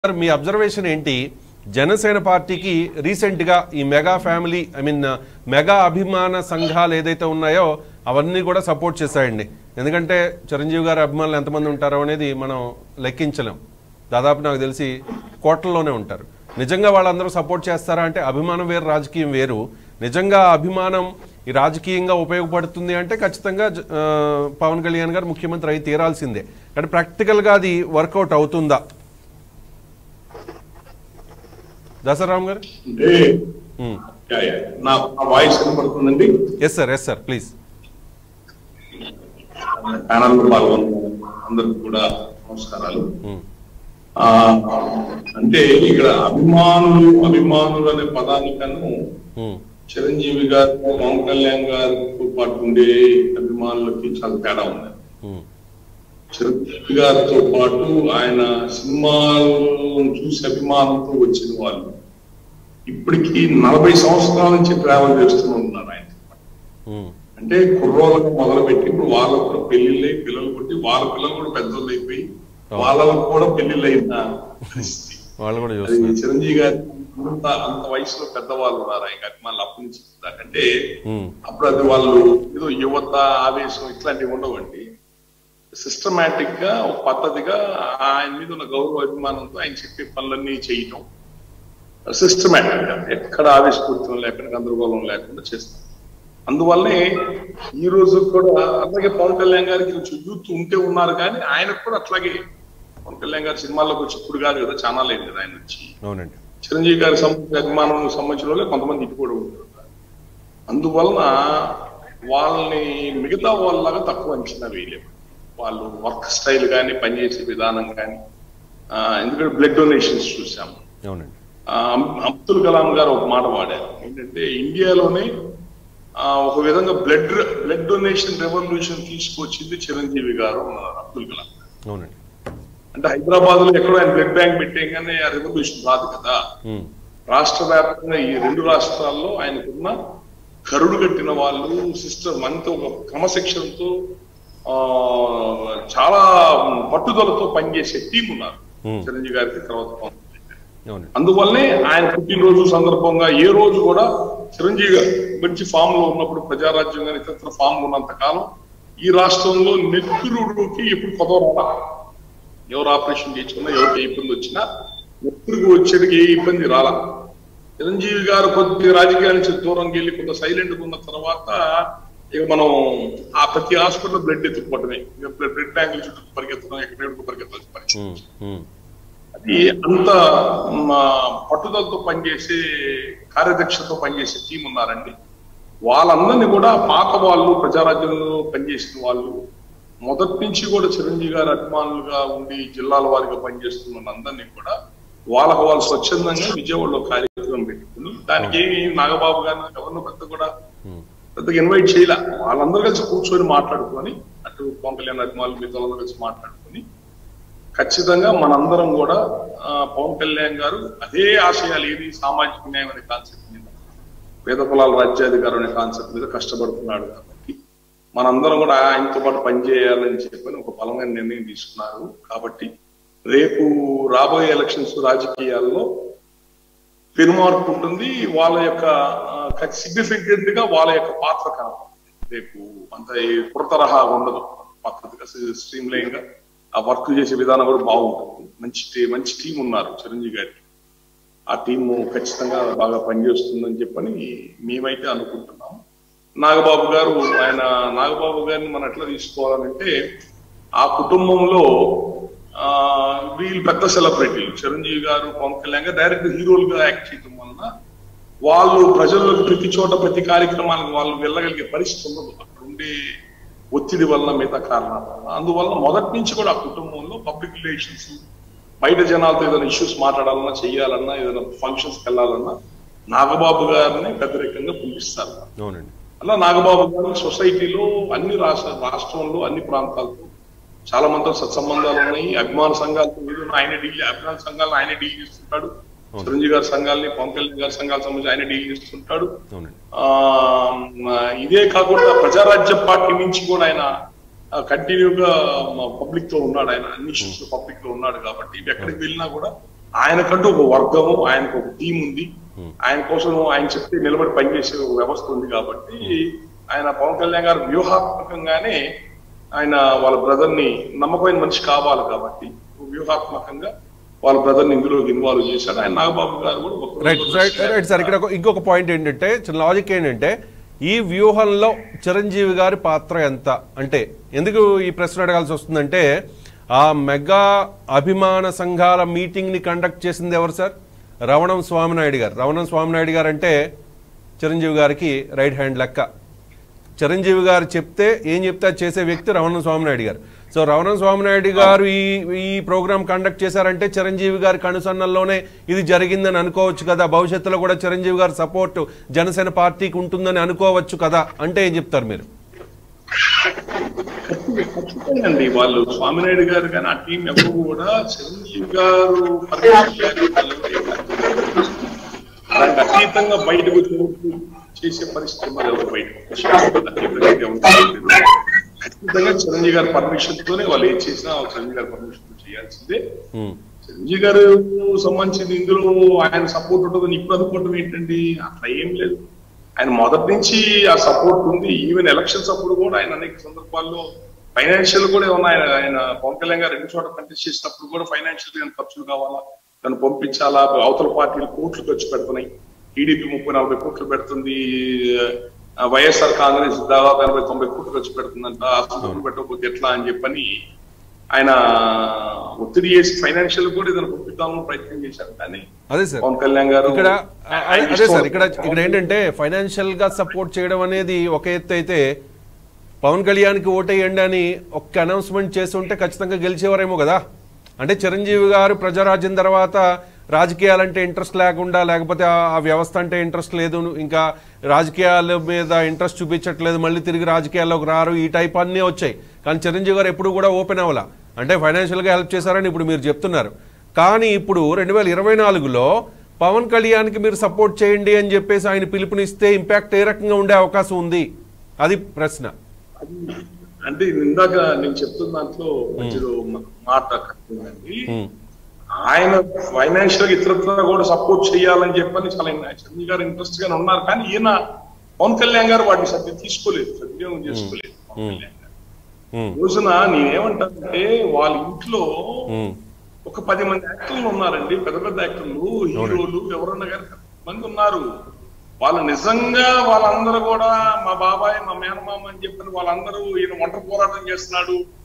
Sir మీ observation ఏంటి జనసేన పార్టీకి recent గా ఈ mega family I mean mega అభిమాన సంఘాలు ఏదైతే ఉన్నాయో అవన్నీ కూడా సపోర్ట్ చేశాయండి ఎందుకంటే చిరంజీవి గారి అభిమానులు ఎంతమంది ఉంటారో అనేది మనం లెక్కించలేం దాదాపు నాకు తెలిసి కోట్లలోనే ఉంటారు నిజంగా వాళ్ళందరూ సపోర్ట్ చేస్తారా అంటే అభిమానం వేరు రాజకీయం వేరు నిజంగా ఆ అభిమానం ఈ రాజకీయంగా ఉపయోగపడుతుంది అంటే ఖచ్చితంగా జ- ఆ, పవన్ కళ్యాణ్ గారు ముఖ్యమంత్రి అయి తీరాల్సిందే కానీ ప్రాక్టికల్గా అది వర్కౌట్ అవుతుందా దసరామ్ గారు అంటే యా, యా. నా నా వాయిస్ వినపడుతుందండి yes sir yes sir please panel లో పాల్గొన్న అందరికి కూడా నమస్కారాలు ఆ, అంటే ఇక్కడ అభిమానులు అభిమానులు అనే పదానికను చిరంజీవి గారు పవన్ కళ్యాణ్ గారితో పాటు ఉండే అభిమానులకి చాలా తేడా ఉంది చిరంజీవి గారితో పాటు ఆయన సినిమాలను చూసి అభిమానంతో వచ్చిన వాళ్ళు ఇప్పటికి నలభై సంవత్సరాల నుంచి ట్రావెల్ చేస్తూ ఉన్నారు ఆయన అంటే కుర్రోళ్ళకు మొదలుపెట్టి ఇప్పుడు వాళ్ళకు కూడా పెళ్లిళ్ళు అయి పిల్లలు పుట్టి వాళ్ళ పిల్లలు కూడా పెద్దోళ్ళు అయిపోయి వాళ్ళకు కూడా పెళ్లిళ్ళు అయిన పరిస్థితి వాళ్ళు కూడా అది చూస్తున్నారు చిరంజీవి గారి అంత అంత వయసులో పెద్దవాళ్ళు ఉన్నారు ఆయన అభిమానులు అప్పటి నుంచి అంటే ఉమ్, అప్పుడు అది వాళ్ళు ఏదో యువత ఆవేశం ఇట్లాంటివి ఉండవండి సిస్టమేటిక్ గా ఒక పద్ధతిగా ఆయన మీద ఉన్న గౌరవ అభిమానంతో ఆయన చెప్పే పనులన్నీ చేయటం సిస్టమేటిక్ గా ఎక్కడ ఆవేశపూరితం లేకుండా గందరగోళం లేకుండా చేస్తాం అందువల్లనే ఈ రోజు కూడా అలాగే పవన్ కళ్యాణ్ గారికి కొంచెం యూత్ ఉంటే ఉన్నారు కానీ ఆయనకు కూడా అట్లాగే పవన్ కళ్యాణ్ గారి సినిమాల్లోకి వచ్చి ఇప్పుడు కాదు కదా చాలా లేదు కదా ఆయన వచ్చి అవునండి చిరంజీవి గారి సంబంధించిన అభిమానం సంబంధించిన వాళ్ళే కొంతమంది ఇటు కూడా ఉంటారు అందువలన వాళ్ళని మిగతా వాళ్ళలాగా తక్కువ అంచనా వేయలేము వాళ్ళు వర్క్ స్టైల్ కానీ పనిచేసే విధానం కానీ ఎందుకంటే బ్లడ్ డొనేషన్స్ చూసాము అవునండి ఆ, అబ్- అబ్దుల్ కలాం గారు ఒక మాట వాడారు ఏంటంటే ఇండియాలోనే ఆ, ఒక విధంగా బ్లడ్ బ్లడ్ డొనేషన్ రెవల్యూషన్ తీసుకొచ్చింది చిరంజీవి గారు అన్నారు అబ్దుల్ కలాం అవునండి అంటే హైదరాబాద్ లో ఎక్కడో ఆయన బ్లడ్ బ్యాంక్ పెట్టేగానే ఆ రెవల్యూషన్ రాదు కదా ఉమ్, రాష్ట్ర వ్యాప్తంగా ఈ రెండు రాష్ట్రాల్లో ఆయనకున్న కరుడు కట్టిన వాళ్ళు సిస్టర్ మనతో ఒక క్రమశిక్షణతో ఆ చాలా పట్టుదలతో పనిచేసే టీం ఉన్నారు Hmm. చిరంజీవి గారికి తర్వాత పవన్ కళ్యాణ్ గారికి. అవునండి అందువల్లనే ఆయన పుట్టినరోజు సందర్భంగా ఏ రోజు కూడా చిరంజీవి గారు మంచి ఫామ్ లో ఉన్నప్పుడు ప్రజారాజ్యం కానీ ఇతర ఫామ్ లో ఉన్నంత కాలం ఈ రాష్ట్రంలో నెత్తురుకి ఎప్పుడు కొదవరా ఎవరు ఆపరేషన్ చేయించుకున్నా ఎవరికి ఏ ఇబ్బంది వచ్చినా నెత్తురుకు వచ్చేటికి ఏ ఇబ్బంది రాలా చిరంజీవి గారు కొద్ది రాజకీయాల నుంచి దూరంకి వెళ్ళి కొంత సైలెంట్ ఉన్న తర్వాత ఇక మనం ఆ ప్రతి హాస్పిటల్ బ్లడ్ ఎత్తుకోవటమే ఇక బ్లడ్ బ్యాంకుల చుట్టూ పరిగెత్తడం ఎక్కడెక్కడికి పరిగెత్తాల్సిన పరిస్థితి ఉమ్, ఉమ్, అది అంత మ, పట్టుదలతో పనిచేసే కార్యదక్షతో పనిచేసే టీం ఉన్నారండి వాళ్ళందరినీ కూడా పాత వాళ్ళు ప్రజారాజ్యంలో పనిచేసిన వాళ్ళు మొదటి నుంచి కూడా చిరంజీవి గారి అభిమానులుగా ఉండి జిల్లాల వారిగా పనిచేస్తున్న అందరినీ కూడా వాళ్ళకు వాళ్ళు స్వచ్ఛందంగా విజయవాడలో కార్యక్రమం పెట్టుకుని దానికి ఏమి నాగబాబు గారిని ఎవరినో పెద్ద కూడా ఉమ్, పెద్దగా ఇన్వైట్ చేయలే వాళ్ళందరూ కలిసి కూర్చొని మాట్లాడుకొని అటు పవన్ కళ్యాణ్ అభిమానులు మిగతా వాళ్ళందరూ కలిసి మాట్లాడుకొని ఖచ్చితంగా మనందరం కూడా ఆ, పవన్ కళ్యాణ్ గారు అదే ఆశయాలు ఏది సామాజిక న్యాయం అనే కాన్సెప్ట్ మీద పేద కులాల రాజ్యాధికారం అనే కాన్సెప్ట్ మీద కష్టపడుతున్నాడు కాబట్టి మనందరం కూడా ఆయనతో పాటు పనిచేయాలని చెప్పని ఒక బలమైన నిర్ణయం తీసుకున్నారు కాబట్టి రేపు రాబోయే ఎలక్షన్స్ రాజకీయాల్లో పెరుమార్పు ఉంటుంది వాళ్ళ యొక్క సిగ్నిఫికెంట్ గా వాళ్ళ యొక్క పాత్ర కనపడుతుంది రేపు అంత ఈ తరహా ఉండదు పద్ధతిగా స్ట్రీమ్ లైన్ గా ఆ వర్క్ చేసే విధానం కూడా బాగుంటుంది మంచి టీ- మంచి టీం ఉన్నారు చిరంజీవి గారికి ఆ టీం ఖచ్చితంగా బాగా పనిచేస్తుందని చెప్పని మేమైతే అనుకుంటున్నాం నాగబాబు గారు ఆయన నాగబాబు గారిని మనం ఎట్లా తీసుకోవాలంటే ఆ కుటుంబంలో ఆ వీళ్ళు పెద్ద సెలబ్రిటీలు చిరంజీవి గారు పవన్ కళ్యాణ్ గారు డైరెక్ట్ హీరోలుగా యాక్ట్ చేయడం వలన వాళ్ళు ప్రజల్లోకి ప్రతి చోట ప్రతి కార్యక్రమానికి వాళ్ళు వెళ్ళగలిగే పరిస్థితి ఉండదు అక్కడ ఉండే ఒత్తిడి వలన మిగతా కారణాల వలన అందువల్ల మొదటి నుంచి కూడా ఆ కుటుంబంలో పబ్లిక్ రిలేషన్స్ బయట జనాలతో ఏదైనా ఇష్యూస్ మాట్లాడాలన్నా చెయ్యాలన్నా ఏదైనా ఫంక్షన్స్ వెళ్ళాలన్నా నాగబాబు గారిని పెద్దరికంగా పిలిపిస్తారు అవునండి అలా నాగబాబు గారు సొసైటీలో అన్ని రాష్ట్ర రాష్ట్రంలో అన్ని ప్రాంతాలతో చాలా మందితో సత్సంబంధాలు ఉన్నాయి అభిమాన సంఘాలతో ఏదైనా ఆయన డీల్ అభిమాన సంఘాలను ఆయన డీల్ చేస్తుంటాడు చిరంజీవి గారి సంఘాలని పవన్ కళ్యాణ్ గారి సంఘాలకు సంబంధించి ఆయన డీల్ చేస్తుంటాడు అవునండి ఆ ఇదే కాకుండా ప్రజారాజ్య పార్టీ నుంచి కూడా ఆయన కంటిన్యూగా పబ్లిక్ లో ఉన్నాడు ఆయన అన్ని ఇష్యూస్ లో పబ్లిక్ లో ఉన్నాడు కాబట్టి ఇవి ఎక్కడికి వెళ్ళినా కూడా ఆయనకంటూ ఒక వర్గము ఆయనకు ఒక టీం ఉంది ఆయన కోసం ఆయన చెప్తే నిలబడి పనిచేసే ఒక వ్యవస్థ ఉంది కాబట్టి ఆయన పవన్ కళ్యాణ్ గారు వ్యూహాత్మకంగానే ఆయన వాళ్ళ బ్రదర్ ని నమ్మకమైన మనిషి కావాలి కాబట్టి వ్యూహాత్మకంగా వాళ్ళ బ్రదర్ ని ఇందులో ఇన్వాల్వ్ చేశాడు ఆయన నాగబాబు గారు కూడా ఒక రైట్ రైట్ రైట్ సార్ ఇక్కడ ఒక- ఇంకొక పాయింట్ ఏంటంటే చిన్న లాజిక్ ఏంటంటే ఈ వ్యూహంలో చిరంజీవి గారి పాత్ర ఎంత అంటే ఎందుకు ఈ ప్రశ్న అడగాల్సి వస్తుందంటే ఆ మెగా అభిమాన సంఘాల మీటింగ్ ని కండక్ట్ చేసింది ఎవరు సార్ రవణం స్వామినాయుడు గారు రవణం స్వామినాయుడు గారు అంటే చిరంజీవి గారికి రైట్ హ్యాండ్ లెక్క చిరంజీవి గారు చెప్తే ఏం చెప్తే అది చేసే వ్యక్తి రవణం స్వామినాయుడు గారు సో రవణం స్వామినాయుడు గారు ఈ ఈ ప్రోగ్రామ్ కండక్ట్ చేశారంటే చిరంజీవి గారి కనుసన్నల్లోనే ఇది జరిగిందని అనుకోవచ్చు కదా భవిష్యత్తులో కూడా చిరంజీవి గారి సపోర్ట్ జనసేన పార్టీకి ఉంటుందని అనుకోవచ్చు కదా అంటే ఏం చెప్తారు మీరు ఖచ్చితంగా అండి వాళ్ళు స్వామినాయుడు గారు కానీ ఆ టీం ఎవరు కూడా చిరంజీవి గారు పర్మిషన్ లేని వాళ్ళు దానికి అతీతంగా బయటకు వచ్చి చేసే పరిస్థితి మరి ఎవరు బయటకు వచ్చి అతీతంగా ఎవరు చేయలేదు. ఖచ్చితంగా చిరంజీవి గారి పర్మిషన్ తోనే వాళ్ళు ఏం చేసినా చిరంజీవి గారి పర్మిషన్ తో చేయాల్సిందే ఉమ్, చిరంజీవి గారు సంబంధించింది ఇందులో ఆయన సపోర్ట్ ఉంటుందని ఇప్పుడు అనుకోవటం ఏంటండి అట్లా ఏం లేదు ఆయన మొదటి నుంచి ఆ సపోర్ట్ ఉంది ఈవెన్ ఎలక్షన్స్ అప్పుడు కూడా ఆయన అనేక సందర్భాల్లో ఫైనాన్షియల్ కూడా ఏమన్నా ఆయన ఆయన పవన్ కళ్యాణ్ గారు రెండు చోట్ల కంటెస్ట్ చేసినప్పుడు కూడా ఫైనాన్షియల్ గా ఖర్చులు కావాలా తను పంపించాలా అవతల పార్టీలు కోట్లు ఖర్చు పెడుతున్నాయి టీడీపీ ముప్పై నలభై కోట్లు పెడుతుంది ఆ, వైఎస్ఆర్ కాంగ్రెస్ దాదాపు ఎనభై తొంభై కోట్లు ఖర్చు పెడుతుందంట అసలు పెట్టకపోతే ఎట్లా అని చెప్పని ఆయన ఒత్తిడి చేసి ఫైనాన్షియల్ కూడా ఏదైనా పంపిద్దామని ప్రయత్నం చేశారు కానీ అదే సార్ పవన్ కళ్యాణ్ గారు ఇక్కడ ఆయన అదే సార్ ఇష్టం. ఇక్కడ ఇక్కడ ఏంటంటే ఫైనాన్షియల్ గా సపోర్ట్ చేయడం అనేది ఒక ఎత్తు అయితే పవన్ కళ్యాణ్కి ఓటేయండి అని ఒక్క అనౌన్స్మెంట్ చేసి ఉంటే ఖచ్చితంగా గెలిచేవారేమో కదా అంటే చిరంజీవి గారు ప్రజారాజ్యం తర్వాత రాజకీయాలంటే ఇంట్రెస్ట్ లేకుండా లేకపోతే ఆ ఆ వ్యవస్థ అంటే ఇంట్రెస్ట్ లేదు ఇంకా రాజకీయాల మీద ఇంట్రెస్ట్ చూపించట్లేదు మళ్ళీ తిరిగి రాజకీయాల్లోకి రారు ఈ టైప్ అన్నీ వచ్చాయి కానీ చిరంజీవి గారు ఎప్పుడు కూడా ఓపెన్ అవ్వాల అంటే ఫైనాన్షియల్గా హెల్ప్ చేశారని ఇప్పుడు మీరు చెప్తున్నారు కానీ ఇప్పుడు రెండు వేల ఇరవై నాలుగులో పవన్ కళ్యాణ్కి మీరు సపోర్ట్ చేయండి అని చెప్పేసి ఆయన పిలుపునిస్తే ఇంపాక్ట్ ఏ రకంగా ఉండే అవకాశం ఉంది అది ప్రశ్న అది- అంటే ఇందాక నేను చెప్తున్న దాంట్లో మధ్యలో మ- మాట కట్టిందండి ఉమ్, ఆయన ఫైనాన్షియల్ గా ఇతరత్ర కూడా సపోర్ట్ చేయాలని చెప్పని చాలా చంద్ర గారు ఇంట్రెస్ట్ గానే ఉన్నారు కానీ ఈయన పవన్ కళ్యాణ్ గారు వాటిని సత్యం తీసుకోలేదు సద్వినియోగం చేసుకోలేదు పవన్ కళ్యాణ్ గారు ఉమ్, ఈ రోజున నేనేమంటానంటే వాళ్ళ ఇంట్లో ఉమ్, ఒక పది మంది యాక్టర్లు ఉన్నారండి పెద్ద పెద్ద యాక్టర్లు హీరోలు ఎవరన్నా కానీ మంది ఉన్నారు వాళ్ళు నిజంగా వాళ్ళందరూ కూడా మా బాబాయ్ మా మేనమామ అని చెప్పని వాళ్ళందరూ ఈయన ఒంటరి పోరాటం చేస్తున్నాడు